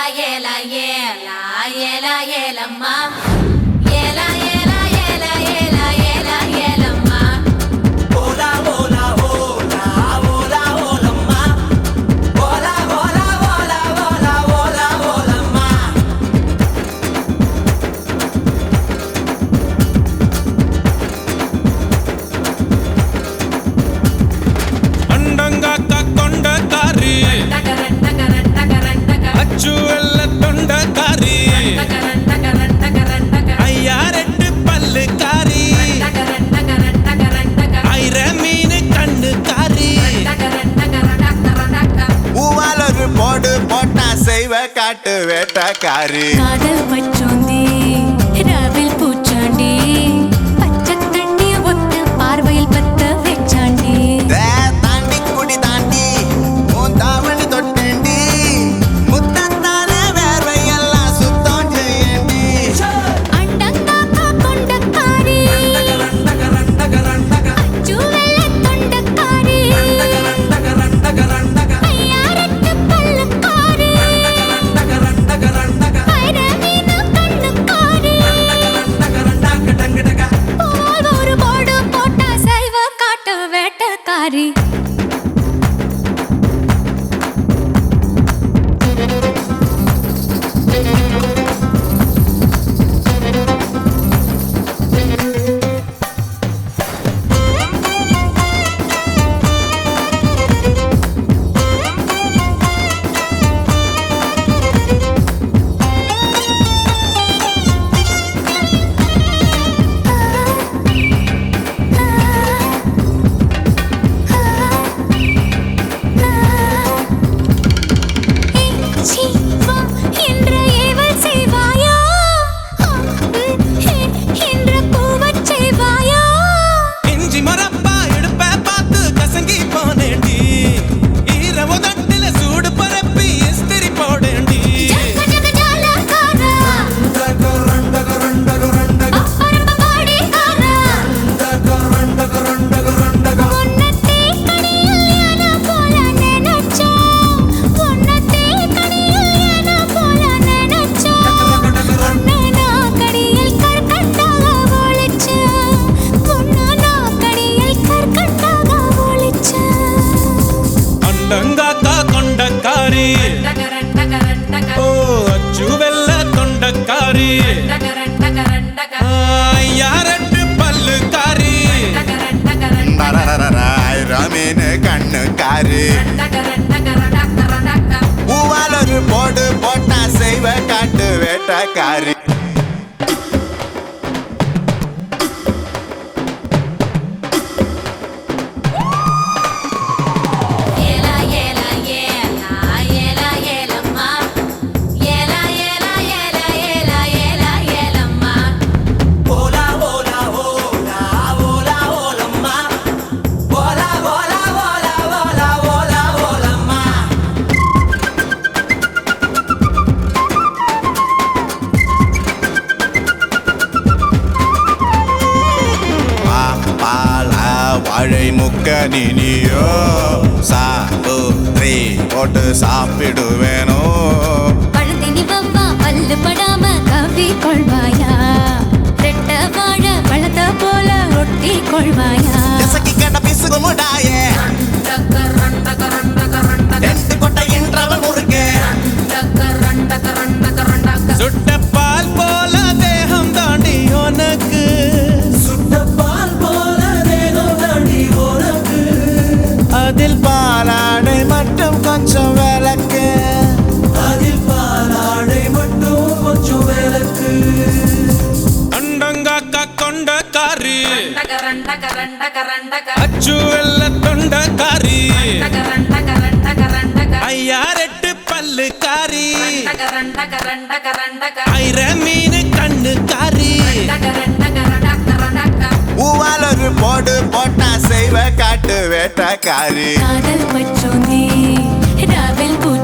ஏல ஏல ஏல ஏலம்மா ஏல ஏல ஏல ஏல ஏல ஏலம்மா ஓலா ஓலா ஓலா ஓலா ஓலம்மா ஓலா ஓலா ஓலா ஓலா ஓலா ஓலம்மா ಅಂಡಂಗಾಕ ಕೊಂಡ ಕಾರಿ டகரன் டகரன் டகரன் டகரன் ಅಚ್ಚು ಎಲ್ಲ ತೊಂಡ ಕಾರಿ டகரன் டகரன் டகரன் டகரன் ஐயாரெட்டு பல்லு காரி டகரன் டகரன் டகரன் டகரன் ஐர மீன் கண்ணு காரி டகரன் டகரன் டகரன் டகரன் பூவால் ஒரு போடு போட்டா செய்வ காட்டு வேட்டக்காரி காதல் பச்சோந்தி ராவில் பூச்சாண்டி பச்சை தண்ணி ஒத்த பார்வையில் பத்த வெச்சாண்டி தே தாண்டி குடி தாண்டி உன் தாவணி தொட்டேண்டி முத்தத்தான வேர்வை எல்லாம் சுத்தம் செய்யண்டி அண்டங்காக்கா கொண்டக்காரி டகரன் டகரன் டகரன் டகரன் அச்சுவெல்ல தொண்டக்காரி டகரன் டகரன் டகரன் ஐயாரட்டு பல்லுக்காரி டகரன் டகரன் டகரன் ஐரமீன கண்ணுக்காரி டகரன் டக டங்க டக போல் ஒரு போடு போட்டா சைவ காட்டு வேட்டக்காரி சீ, வா என்ற ஏவல் செய்வாயா ஆ, ம், ஹே என்ற கூவச் செய்வாயா இஞ்சி மரப்பா எடுப்ப பார்த்து கசங்கி போனேண்டி ஈர உதட்டில சூடு பரப்பி இஸ்திரி போடேண்டி ஜக ஜக ஜாலக்காரா, டகரன் டகரன் டகரன் டக அப்பரம்ப பாடிக்காரா, டகரன் டகரன் டகரன் டக உன்னத்தே கனியில் யானை போல நினைச்சோம். உன்னத்தே கனியில் யானை போல நினைச்சோம். உன்னை நான் கடியில் கற்கண்டாக ஒளிச்சேன். உன்னை நான் கடியில் கற்கண்டாக ஒளிச்சேன். ಅಂಡಂಗಾಕ ಕೊಂಡ ಕಾರಿ டகரன் டகரன் டகரன் ಓ ಅಚ್ಚು வெல்ல ತೊಂಡ ಕಾರಿ டகரன் டகரன் டகரன் ஐயாரெட்டு பல்லு காரி டகரன் டகரன் ரமீன் கண்ணுக்காரி டகரன் டகரன் டகரன் டகரன் பூவால் ஒரு போடு போட்டா செய்வ காட்டு வேட்டக்காரி ஏல ஏல ஏல ஏல ஏலம்மா ஏல ஏல ஏல ஏல ஏல ஏலம்மா ஓலா ஓலா ஓலா ஓலா ஓலம்மா ஓலா ஓலா ஓலா ஓலா ஓலா ஓலம்மா பா பால வாழை முக்க நினியோ சாப்பிட்ரி போட்டு சாப்பிடுவேனோ பழுதினி வவ்வா பல்லு படாம கவி கொள்வாயா ரெட்ட வாழ பழத்த போல ஒட்டி கொள்வாயா எசக்கி கட்ட பிசுகு முடாயே டகரன் டகரன் டகரன் டகரன் ரெண்டு கொட்டை என்றவன் முறுக்கு டகரன் டகரன் டகரன் டகரன் சுட்ட பால் போல தேகம் தாண்டி உனக்கு சுட்ட பால் போல தேகம் தாண்டி உனக்கு அதில் பாலாடை மட்டும் கொஞ்சம் விளக்கு அதில் பாலாடை மட்டும் கொஞ்சம் விளக்கு ಅಂಡಂಗಾಕ ಕೊಂಡ ಕಾರಿ டகரன் டகரன் டகரன் டகரன் ಅಚ್ಚು ಎಲ್ಲ ತೊಂಡ ಕಾರಿ டகரன் டகரன் டகரன் டகரன் ஐயாரெட்டு பல்லு காரி டகரன் டகரன் டகரன் டகரன் ஐர மீன் கண்ணு காரி டகரன் டகரன் டகரன் டகரன் பூவால் ஒரு போடு போட்டா செய்வ காட்டு வேட்டக்காரி காதல் பச்சோந்தி ராவில் பூ